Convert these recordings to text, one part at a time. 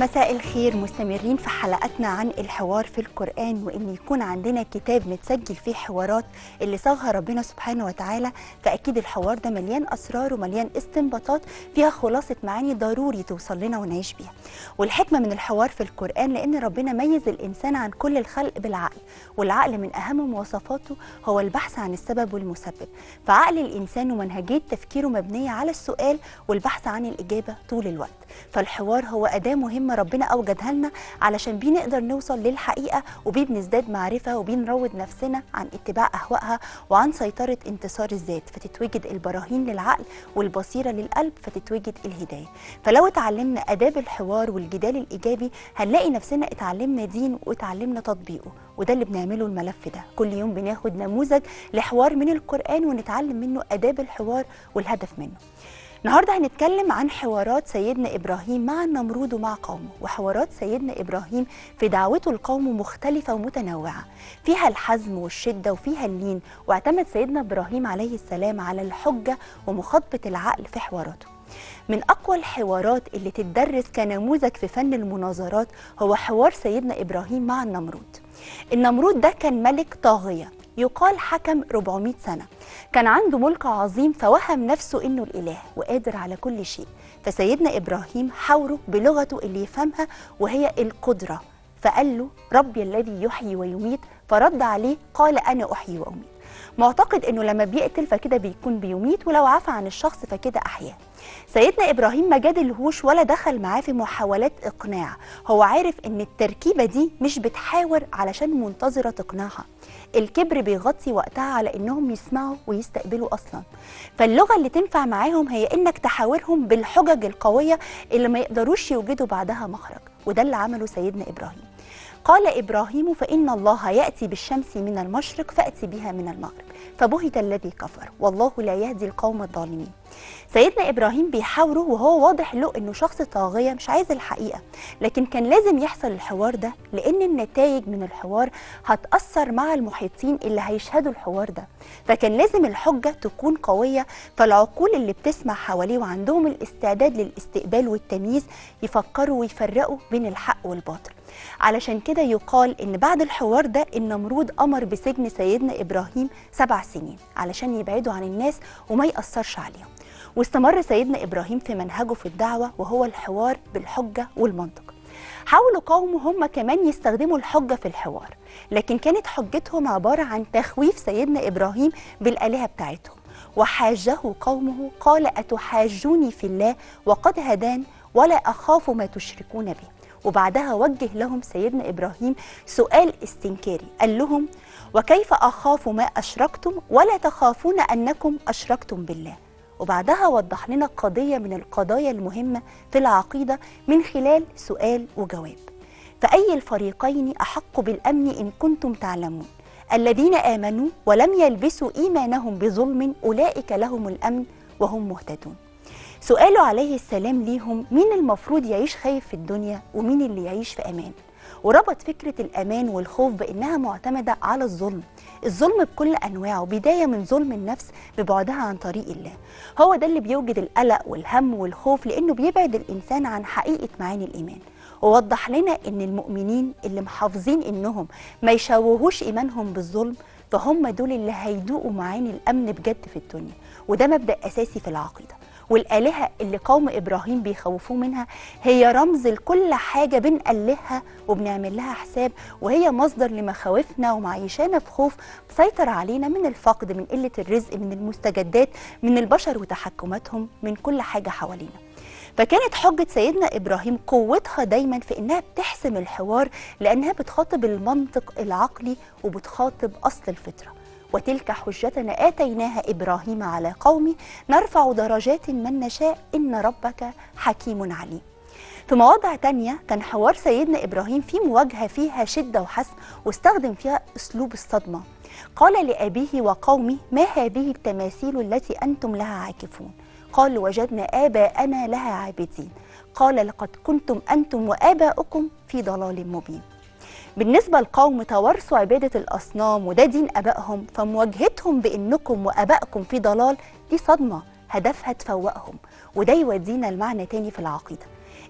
مساء الخير مستمرين في حلقتنا عن الحوار في القرآن وإن يكون عندنا كتاب متسجل فيه حوارات اللي صاغها ربنا سبحانه وتعالى فأكيد الحوار ده مليان أسرار ومليان استنباطات فيها خلاصة معاني ضروري توصل لنا ونعيش بيها والحكمة من الحوار في القرآن لأن ربنا ميز الإنسان عن كل الخلق بالعقل والعقل من أهم مواصفاته هو البحث عن السبب والمسبب فعقل الإنسان ومنهجية تفكيره مبنية على السؤال والبحث عن الإجابة طول الوقت فالحوار هو أداة مهمة ربنا أوجدها لنا علشان بيه نقدر نوصل للحقيقة وبيه بنزداد معرفة وبيه نروض نفسنا عن اتباع أهوائها وعن سيطرة انتصار الذات فتتوجد البراهين للعقل والبصيرة للقلب فتتوجد الهداية فلو اتعلمنا آداب الحوار والجدال الإيجابي هنلاقي نفسنا اتعلمنا دين واتعلمنا تطبيقه وده اللي بنعمله الملف ده كل يوم بناخد نموذج لحوار من القرآن ونتعلم منه آداب الحوار والهدف منه النهارده هنتكلم عن حوارات سيدنا ابراهيم مع النمرود ومع قومه وحوارات سيدنا ابراهيم في دعوته لقومه مختلفه ومتنوعه فيها الحزم والشده وفيها اللين واعتمد سيدنا ابراهيم عليه السلام على الحجه ومخاطبه العقل في حواراته من أقوى الحوارات اللي تدرس كنموذج في فن المناظرات هو حوار سيدنا إبراهيم مع النمرود النمرود ده كان ملك طاغية يقال حكم 400 سنة كان عنده ملك عظيم فوهم نفسه إنه الإله وقادر على كل شيء فسيدنا إبراهيم حاوره بلغته اللي يفهمها وهي القدرة فقال له ربي الذي يحيي ويميت فرد عليه قال أنا أحيي وأميت معتقد انه لما بيقتل فكده بيكون بيميت ولو عفى عن الشخص فكده احياه سيدنا ابراهيم ما جادلهوش ولا دخل معاه في محاولات اقناع هو عارف ان التركيبه دي مش بتحاور علشان منتظره تقنعها الكبر بيغطي وقتها على انهم يسمعوا ويستقبلوا اصلا فاللغه اللي تنفع معاهم هي انك تحاورهم بالحجج القويه اللي ما يقدروش يوجدوا بعدها مخرج وده اللي عمله سيدنا ابراهيم قال ابراهيم فان الله ياتي بالشمس من المشرق فاتي بها من المغرب فبهت الذي كفر والله لا يهدي القوم الظالمين سيدنا ابراهيم بيحاوره وهو واضح له انه شخص طاغيه مش عايز الحقيقه لكن كان لازم يحصل الحوار ده لان النتائج من الحوار هتاثر مع المحيطين اللي هيشهدوا الحوار ده فكان لازم الحجه تكون قويه فالعقول اللي بتسمع حواليه وعندهم الاستعداد للاستقبال والتمييز يفكروا ويفرقوا بين الحق والباطل علشان كده يقال ان بعد الحوار ده النمرود امر بسجن سيدنا ابراهيم سبع سنين علشان يبعدوا عن الناس وما ياثرش عليهم واستمر سيدنا ابراهيم في منهجه في الدعوه وهو الحوار بالحجه والمنطق حاولوا قومه هم كمان يستخدموا الحجه في الحوار لكن كانت حجتهم عباره عن تخويف سيدنا ابراهيم بالالهه بتاعتهم وحاجه قومه قال اتحاجوني في الله وقد هدان ولا اخاف ما تشركون به وبعدها وجه لهم سيدنا ابراهيم سؤال استنكاري قال لهم وكيف اخاف ما اشركتم ولا تخافون انكم اشركتم بالله وبعدها وضح لنا قضيه من القضايا المهمه في العقيده من خلال سؤال وجواب فاي الفريقين احق بالامن ان كنتم تعلمون الذين امنوا ولم يلبسوا ايمانهم بظلم اولئك لهم الامن وهم مهتدون سؤاله عليه السلام ليهم مين المفروض يعيش خايف في الدنيا ومين اللي يعيش في امان وربط فكرة الأمان والخوف بأنها معتمدة على الظلم الظلم بكل أنواعه بداية من ظلم النفس ببعدها عن طريق الله هو ده اللي بيوجد القلق والهم والخوف لأنه بيبعد الإنسان عن حقيقة معاني الإيمان ووضح لنا أن المؤمنين اللي محافظين أنهم ما يشوهوش إيمانهم بالظلم فهم دول اللي هيدوقوا معاني الأمن بجد في الدنيا وده مبدأ أساسي في العقيدة والآلهة اللي قوم إبراهيم بيخوفوه منها هي رمز لكل حاجة بنألهها وبنعمل لها حساب وهي مصدر لمخاوفنا ومعيشانا في خوف مسيطر علينا من الفقد من قلة الرزق من المستجدات من البشر وتحكماتهم من كل حاجة حوالينا فكانت حجة سيدنا إبراهيم قوتها دايما في إنها بتحسم الحوار لأنها بتخاطب المنطق العقلي وبتخاطب أصل الفطرة وتلك حجتنا آتيناها إبراهيم على قومه نرفع درجات من نشاء إن ربك حكيم عليم في مواضع تانية كان حوار سيدنا إبراهيم في مواجهة فيها شدة وحسم واستخدم فيها أسلوب الصدمة قال لأبيه وقومه ما هذه التماثيل التي أنتم لها عاكفون قالوا وجدنا آباءنا لها عابدين قال لقد كنتم أنتم وآباؤكم في ضلال مبين بالنسبة لقوم توارثوا عبادة الأصنام وده دين أبائهم فمواجهتهم بأنكم وأبائكم في ضلال دي صدمة هدفها تفوقهم وده يودينا لمعنى تاني في العقيدة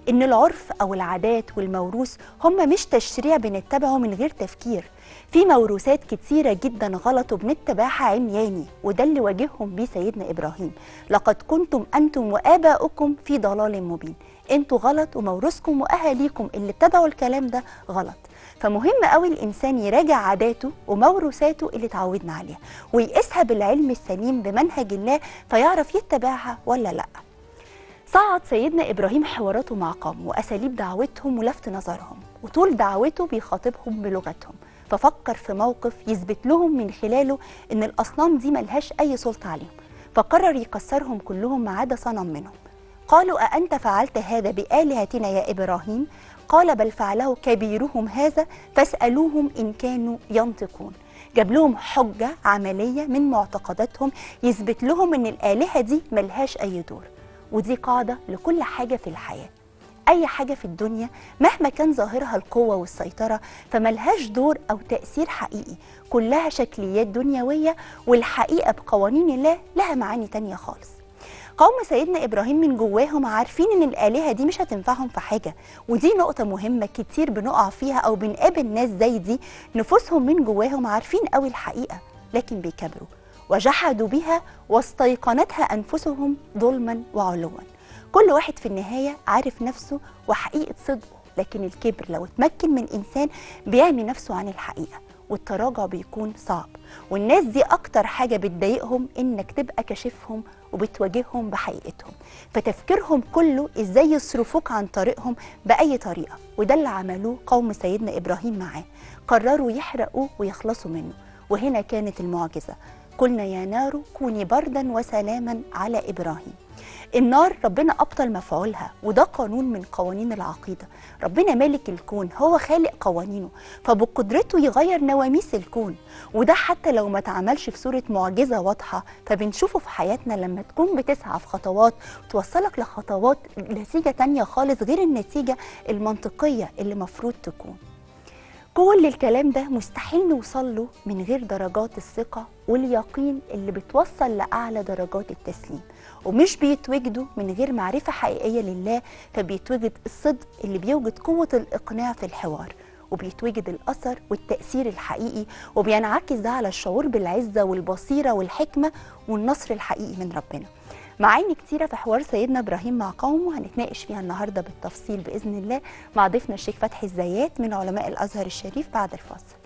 إن العرف أو العادات والموروث هم مش تشريع بنتبعه من غير تفكير في موروثات كتيرة جدا غلط وبنتبعها عمياني وده اللي واجههم بيه سيدنا إبراهيم لقد كنتم أنتم وآباؤكم في ضلال مبين انتوا غلط وموروثكم وأهاليكم اللي اتبعوا الكلام ده غلط فمهم قوي الانسان يراجع عاداته وموروثاته اللي اتعودنا عليها ويقيسها بالعلم السليم بمنهج الله فيعرف يتبعها ولا لا صعد سيدنا ابراهيم حواراته مع قومه واساليب دعوتهم ولفت نظرهم وطول دعوته بيخاطبهم بلغتهم ففكر في موقف يثبت لهم من خلاله ان الاصنام دي ملهاش اي سلطه عليهم فقرر يكسرهم كلهم ما عدا صنم منهم قالوا أأنت فعلت هذا بآلهتنا يا إبراهيم قال بل فعله كبيرهم هذا فاسألوهم إن كانوا ينطقون جاب لهم حجة عملية من معتقداتهم يثبت لهم إن الآلهة دي ملهاش أي دور ودي قاعدة لكل حاجة في الحياة أي حاجة في الدنيا مهما كان ظاهرها القوة والسيطرة فملهاش دور أو تأثير حقيقي كلها شكليات دنيوية والحقيقة بقوانين الله لها معاني تانية خالص قوم سيدنا ابراهيم من جواهم عارفين ان الالهه دي مش هتنفعهم في حاجه ودي نقطه مهمه كتير بنقع فيها او بنقابل ناس زي دي نفوسهم من جواهم عارفين قوي الحقيقه لكن بيكبروا وجحدوا بها واستيقنتها انفسهم ظلما وعلوا كل واحد في النهايه عارف نفسه وحقيقه صدقه لكن الكبر لو اتمكن من انسان بيعمي نفسه عن الحقيقه والتراجع بيكون صعب والناس دي اكتر حاجه بتضايقهم انك تبقى كاشفهم وبتواجههم بحقيقتهم فتفكيرهم كله ازاي يصرفوك عن طريقهم باي طريقه وده اللي عملوه قوم سيدنا ابراهيم معاه قرروا يحرقوه ويخلصوا منه وهنا كانت المعجزه قلنا يا نار كوني بردا وسلاما على ابراهيم النار ربنا ابطل مفعولها وده قانون من قوانين العقيده ربنا مالك الكون هو خالق قوانينه فبقدرته يغير نواميس الكون وده حتى لو ما اتعملش في صوره معجزه واضحه فبنشوفه في حياتنا لما تكون بتسعى في خطوات توصلك لخطوات نتيجه تانية خالص غير النتيجه المنطقيه اللي مفروض تكون كل الكلام ده مستحيل نوصل له من غير درجات الثقة واليقين اللي بتوصل لأعلى درجات التسليم ومش بيتوجدوا من غير معرفة حقيقية لله فبيتوجد الصدق اللي بيوجد قوة الإقناع في الحوار وبيتوجد الأثر والتأثير الحقيقي وبينعكس ده على الشعور بالعزة والبصيرة والحكمة والنصر الحقيقي من ربنا معاني كتيرة في حوار سيدنا إبراهيم مع قومه هنتناقش فيها النهاردة بالتفصيل بإذن الله مع ضيفنا الشيخ فتحي الزيات من علماء الأزهر الشريف بعد الفاصل